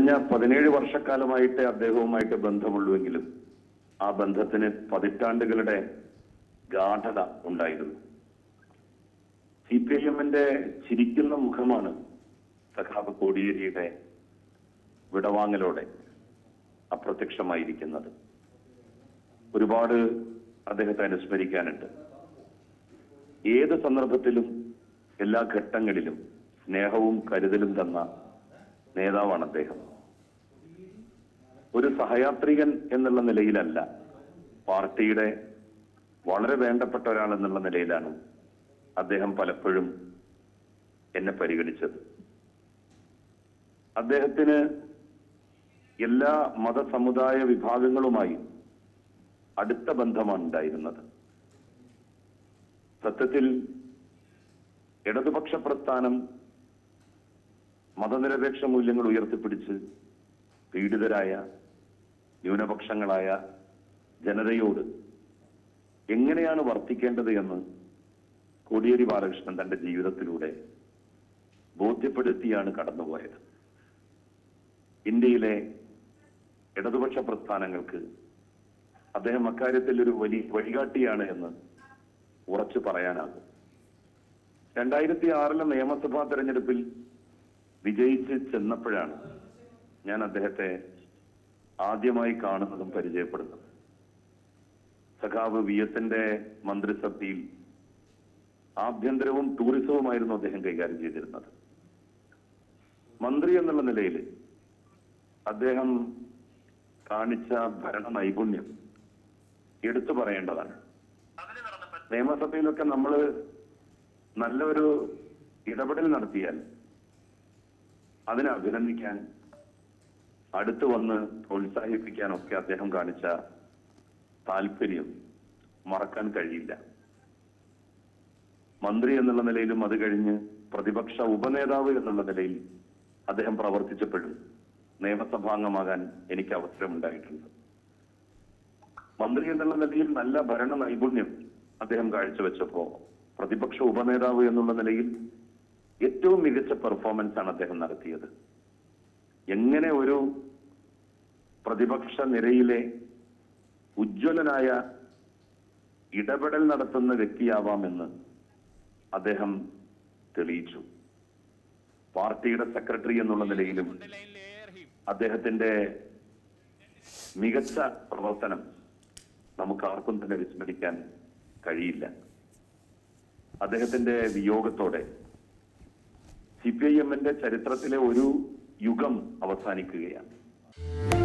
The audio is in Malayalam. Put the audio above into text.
കഴിഞ്ഞ പതിനേഴ് വർഷക്കാലമായിട്ട് അദ്ദേഹവുമായിട്ട് ബന്ധമുള്ളുവെങ്കിലും ആ ബന്ധത്തിന് പതിറ്റാണ്ടുകളുടെ ഗാഠത ഉണ്ടായിരുന്നു സി പി ഐ എമ്മിന്റെ ചിരിക്കുന്ന മുഖമാണ് സഖാബ് കോടിയേരിയുടെ വിടവാങ്ങലോടെ അപ്രത്യക്ഷമായിരിക്കുന്നത് ഒരുപാട് അദ്ദേഹത്തെ അനുസ്മരിക്കാനുണ്ട് ഏത് സന്ദർഭത്തിലും എല്ലാ ഘട്ടങ്ങളിലും സ്നേഹവും കരുതലും തന്ന നേതാവാണ് അദ്ദേഹം ഒരു സഹയാത്രികൻ എന്നുള്ള നിലയിലല്ല പാർട്ടിയുടെ വളരെ വേണ്ടപ്പെട്ട ഒരാൾ എന്നുള്ള നിലയിലാണ് അദ്ദേഹം പലപ്പോഴും എന്നെ പരിഗണിച്ചത് അദ്ദേഹത്തിന് എല്ലാ മതസമുദായ വിഭാഗങ്ങളുമായി അടുത്ത ബന്ധമാണ് ഉണ്ടായിരുന്നത് സത്യത്തിൽ ഇടതുപക്ഷ പ്രസ്ഥാനം മതനിരപേക്ഷ മൂല്യങ്ങൾ ഉയർത്തിപ്പിടിച്ച് പീഡിതരായ ന്യൂനപക്ഷങ്ങളായ ജനതയോട് എങ്ങനെയാണ് വർത്തിക്കേണ്ടത് എന്ന് കോടിയേരി ബാലകൃഷ്ണൻ തന്റെ ജീവിതത്തിലൂടെ ബോധ്യപ്പെടുത്തിയാണ് കടന്നുപോയത് ഇന്ത്യയിലെ ഇടതുപക്ഷ പ്രസ്ഥാനങ്ങൾക്ക് അദ്ദേഹം അക്കാര്യത്തിൽ ഒരു വലിയ വഴികാട്ടിയാണ് എന്ന് ഉറച്ചു പറയാനാകും രണ്ടായിരത്തി ആറിലെ നിയമസഭാ തെരഞ്ഞെടുപ്പിൽ വിജയിച്ച് ചെന്നപ്പോഴാണ് ഞാൻ അദ്ദേഹത്തെ ആദ്യമായി കാണുന്നതും പരിചയപ്പെടുന്നതും സഖാവ് വി എസിന്റെ മന്ത്രിസഭയിൽ ആഭ്യന്തരവും ടൂറിസവുമായിരുന്നു അദ്ദേഹം കൈകാര്യം ചെയ്തിരുന്നത് മന്ത്രി എന്നുള്ള നിലയിൽ അദ്ദേഹം കാണിച്ച ഭരണ നൈപുണ്യം എടുത്തു പറയേണ്ടതാണ് നിയമസഭയിലൊക്കെ നമ്മൾ നല്ലൊരു ഇടപെടൽ നടത്തിയാൽ അതിനെ അഭിനന്ദിക്കാൻ അടുത്തു വന്ന് പ്രോത്സാഹിപ്പിക്കാനൊക്കെ അദ്ദേഹം കാണിച്ച താല്പര്യം മറക്കാൻ കഴിയില്ല മന്ത്രി എന്നുള്ള നിലയിലും അത് കഴിഞ്ഞ് പ്രതിപക്ഷ ഉപനേതാവ് എന്നുള്ള നിലയിൽ അദ്ദേഹം പ്രവർത്തിച്ചപ്പോഴും നിയമസഭാംഗമാകാൻ എനിക്ക് അവസരമുണ്ടായിട്ടുണ്ട് മന്ത്രി എന്നുള്ള നിലയിൽ നല്ല ഭരണ നൈപുണ്യം അദ്ദേഹം കാഴ്ചവെച്ചപ്പോ പ്രതിപക്ഷ ഉപനേതാവ് എന്നുള്ള നിലയിൽ ഏറ്റവും മികച്ച പെർഫോമൻസ് ആണ് അദ്ദേഹം നടത്തിയത് എങ്ങനെ ഒരു പ്രതിപക്ഷ നിരയിലെ ഉജ്ജ്വലനായ ഇടപെടൽ നടത്തുന്ന വ്യക്തിയാവാമെന്ന് അദ്ദേഹം തെളിയിച്ചു പാർട്ടിയുടെ സെക്രട്ടറി എന്നുള്ള നിലയിലും അദ്ദേഹത്തിന്റെ മികച്ച പ്രവർത്തനം നമുക്ക് ആർക്കും തന്നെ വിസ്മരിക്കാൻ കഴിയില്ല അദ്ദേഹത്തിന്റെ വിയോഗത്തോടെ സി പി ഐ എമ്മിന്റെ ചരിത്രത്തിലെ ഒരു യുഗം അവസാനിക്കുകയാണ്